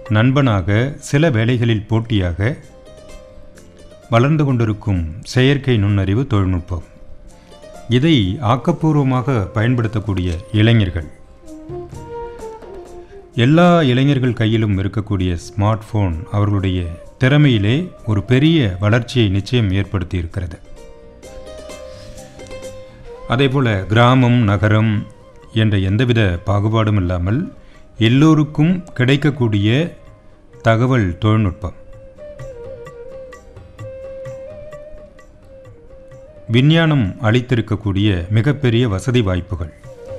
நண்பனாக சில வேளைகளில் போட்டியாக வளர்ந்து கொண்டிருக்கும் செயற்கை நுண்ணறிவு தொழில்நுட்பம் இதை ஆக்கப்பூர்வமாக பயன்படுத்தக்கூடிய இளைஞர்கள் எல்லா இளைஞர்கள் கையிலும் இருக்கக்கூடிய ஸ்மார்ட் போன் அவர்களுடைய திறமையிலே ஒரு பெரிய வளர்ச்சியை நிச்சயம் ஏற்படுத்தி இருக்கிறது அதேபோல கிராமம் நகரம் என்ற எந்தவித பாகுபாடும் இல்லாமல் எல்லோருக்கும் கிடைக்கக்கூடிய தகவல் தொழில்நுட்பம் விஞ்ஞானம் அளித்திருக்கக்கூடிய மிகப்பெரிய வசதி வாய்ப்புகள்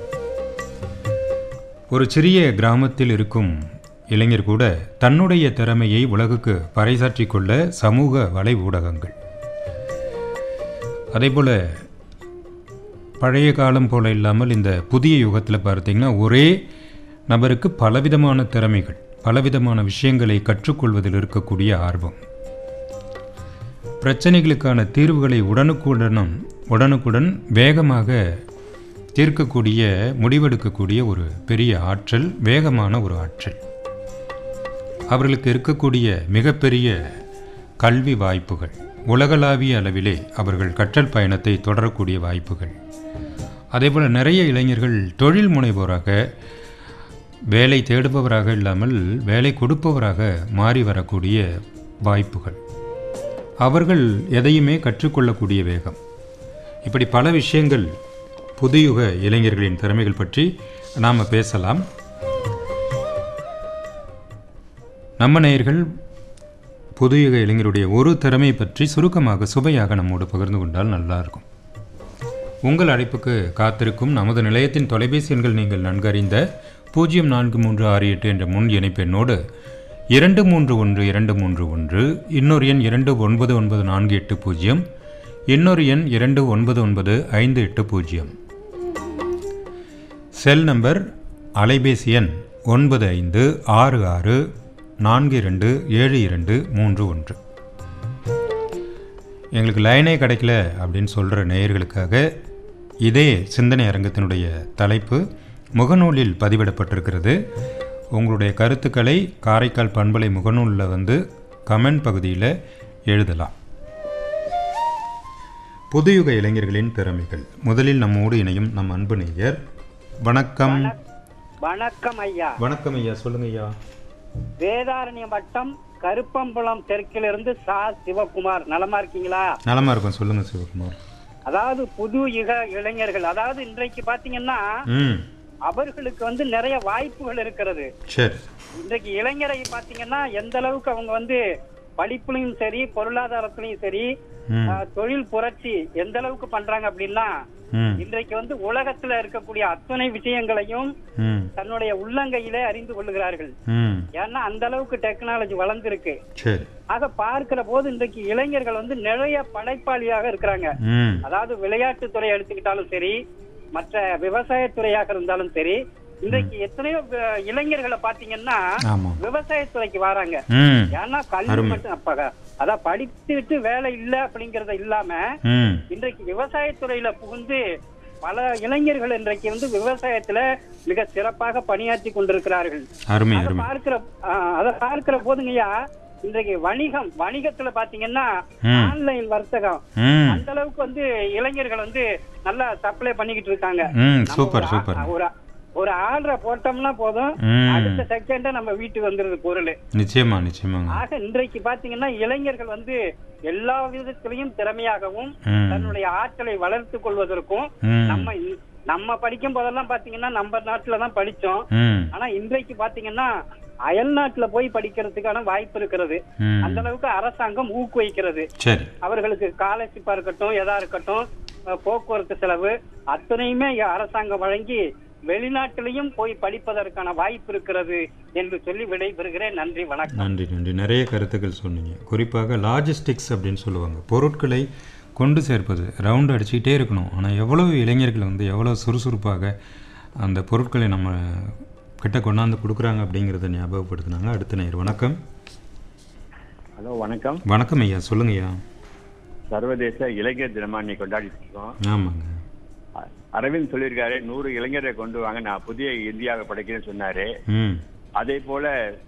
ஒரு சிறிய கிராமத்தில் இருக்கும் இளைஞர் கூட தன்னுடைய திறமையை உலகுக்கு பறைசாற்றிக் கொள்ள சமூக வலை ஊடகங்கள் அதேபோல பழைய காலம் போல இல்லாமல் இந்த புதிய யுகத்தில் பார்த்தீங்கன்னா ஒரே நபருக்கு பலவிதமான திறமைகள் பலவிதமான விஷயங்களை கற்றுக்கொள்வதில் இருக்கக்கூடிய ஆர்வம் பிரச்சனைகளுக்கான தீர்வுகளை உடனுக்குடனும் உடனுக்குடன் வேகமாக தீர்க்கக்கூடிய முடிவெடுக்கக்கூடிய ஒரு பெரிய ஆற்றல் வேகமான ஒரு ஆற்றல் அவர்களுக்கு இருக்கக்கூடிய மிகப்பெரிய கல்வி வாய்ப்புகள் உலகளாவிய அளவிலே அவர்கள் கற்றல் பயணத்தை தொடரக்கூடிய வாய்ப்புகள் அதேபோல் நிறைய இளைஞர்கள் தொழில் முனைவோராக வேலை தேடுபவராக இல்லாமல் வேலை கொடுப்பவராக மாறி வரக்கூடிய வாய்ப்புகள் அவர்கள் எதையுமே கற்றுக்கொள்ளக்கூடிய வேகம் இப்படி பல விஷயங்கள் புதுயுக இளைஞர்களின் திறமைகள் பற்றி நாம் பேசலாம் நம்ம நேயர்கள் புதுயுக இளைஞருடைய ஒரு திறமை பற்றி சுருக்கமாக சுவையாக நம்மோடு பகிர்ந்து கொண்டால் நல்லா இருக்கும் உங்கள் அழைப்புக்கு காத்திருக்கும் நமது நிலையத்தின் தொலைபேசி எண்கள் நீங்கள் நன்கறிந்த பூஜ்ஜியம் நான்கு மூன்று ஆறு எட்டு என்ற முன் இணைப்பெண்ணோடு இரண்டு மூன்று ஒன்று இரண்டு மூன்று ஒன்று இன்னொரு எண் இரண்டு ஒன்பது ஒன்பது நான்கு எட்டு பூஜ்ஜியம் இன்னொரு எண் இரண்டு ஒன்பது ஒன்பது ஐந்து எட்டு பூஜ்ஜியம் செல் நம்பர் அலைபேசி எண் ஒன்பது ஐந்து ஆறு ஆறு நான்கு இரண்டு ஏழு இரண்டு மூன்று ஒன்று எங்களுக்கு லைனே கிடைக்கல அப்படின்னு சொல்கிற நேயர்களுக்காக இதே சிந்தனை அரங்கத்தினுடைய தலைப்பு முகநூலில் பதிவிடப்பட்டிருக்கிறது உங்களுடைய கருத்துக்களை காரைக்கால் பண்பலை முகநூலில் வந்து கமெண்ட் பகுதியில் எழுதலாம் புதுயுக இளைஞர்களின் திறமைகள் முதலில் நம்மோடு இணையும் நம் அன்பு நேயர் வணக்கம் வணக்கம் ஐயா வணக்கம் ஐயா சொல்லுங்க ஐயா வேதாரண்யம் வட்டம் கருப்பம்புலம் தெற்கிலிருந்து சா சிவகுமார் நலமா இருக்கீங்களா நலமா இருக்கும் சொல்லுங்க சிவகுமார் அதாவது புது யுக இளைஞர்கள் அதாவது இன்றைக்கு பாத்தீங்கன்னா ம் அவர்களுக்கு வந்து நிறைய வாய்ப்புகள் இருக்கிறது சரி இன்றைக்கு இளைஞரை பாத்தீங்கன்னா எந்த அளவுக்கு அவங்க வந்து படிப்புலயும் சரி பொருளாதாரத்திலையும் சரி ம் ஆஹ், தொழில் புரட்சி எந்த அளவுக்கு பண்றாங்க அப்படின்னா ம் இன்றைக்கு வந்து உலகத்துல இருக்கக்கூடிய அத்தனை விஷயங்களையும் ம் தன்னுடைய உள்ளங்கையிலே அறிந்து கொள்ளுகிறார்கள் ம் ஏன்னா அந்த அளவுக்கு டெக்னாலஜி வளர்ந்திருக்கு சரி ஆக பார்க்கிற போது இன்றைக்கு இளைஞர்கள் வந்து நிறைய படைப்பாளியாக இருக்கிறாங்க ம் அதாவது விளையாட்டுத் துறை எடுத்துக்கிட்டாலும் சரி மற்ற விவசாயத்துறையாக இருந்தாலும் சரி இன்றைக்கு எத்தனையோ வி- இளைஞர்களை பாத்தீங்கன்னா ஆமாம் விவசாயத்துறைக்கு வராங்க ம் ஏன்னா கல்வி அருமை. மட்டும் அப்ப அதான் படித்துட்டு வேலை இல்ல அப்படிங்கறது இல்லாம ம் இன்றைக்கு விவசாயத்துறையில புகுந்து பல இளைஞர்கள் இன்றைக்கு வந்து விவசாயத்துல மிக சிறப்பாக பணியாற்றி கொண்டிருக்கிறார்கள் அருமை அதை அருமை பார்க்கிற ஆ, அதை பார்க்கிற போதுங்கய்யா இன்றைக்கு வணிகம் வணிகத்துல பாத்தீங்கன்னா ம். ஆன்லைன் வர்த்தகம் ம் அந்த அளவுக்கு வந்து இளைஞர்கள் வந்து நல்லா சப்ளை பண்ணிக்கிட்டு இருக்காங்க ம் நம்ம சூப்பர் ஒரு ஆ- சூப்பர் ஒரு ஒரு ஆர்டரை போட்டோம்னா போதும் ம் அடுத்த செகண்ட் நம்ம வீட்டுக்கு வந்துருது பொருள் நிச்சயமா நிச்சயமாங்க ஆக இன்றைக்கு பாத்தீங்கன்னா இளைஞர்கள் வந்து எல்லா விதத்திலையும் திறமையாகவும் ம் தன்னுடைய ஆற்றலை வளர்த்துக் கொள்வதற்கும் ம் நம்ம இ- நம்ம படிக்கும் போதெல்லாம் பாத்தீங்கன்னா நம்ம நாட்டுல தான் படிச்சோம் ம் ஆனா இன்றைக்கு பாத்தீங்கன்னா அயல் நாட்டுல போய் படிக்கிறதுக்கான வாய்ப்பு இருக்கிறது ம் அந்த அளவுக்கு அரசாங்கம் ஊக்குவிக்கிறது சரி அவர்களுக்கு ஸ்காலர்ஷிப்பா இருக்கட்டும் எதா இருக்கட்டும் அஹ், போக்குவரத்து செலவு அத்தனையுமே அரசாங்கம் வழங்கி வெளிநாட்டிலையும் போய் படிப்பதற்கான வாய்ப்பு இருக்கிறது என்று சொல்லி விடைபெறுகிறேன் நன்றி வணக்கம் நன்றி நன்றி நிறைய கருத்துக்கள் சொன்னீங்க குறிப்பாக லாஜிஸ்டிக்ஸ் அப்படின்னு சொல்லுவாங்க பொருட்களை கொண்டு சேர்ப்பது ரவுண்ட் அடிச்சுக்கிட்டே இருக்கணும் ஆனால் எவ்வளவு இளைஞர்கள் வந்து எவ்வளோ சுறுசுறுப்பாக அந்த பொருட்களை நம்ம கிட்ட கொண்டாந்து கொடுக்குறாங்க அப்படிங்கிறத ஞாபகப்படுத்தினாங்க அடுத்த நேர் வணக்கம் ஹலோ வணக்கம் வணக்கம் ஐயா சொல்லுங்க ஐயா சர்வதேச இளைஞர் தினமா இன்னைக்கு கொண்டாடிட்டு இருக்கோம் ஆமாங்க அ- அரவிந்த் சொல்லியிருக்காரு நூறு இளைஞரை கொண்டு வாங்க நான் புதிய இந்தியாவை படைக்கிறேன்னு சொன்னாரு ம் அதே போல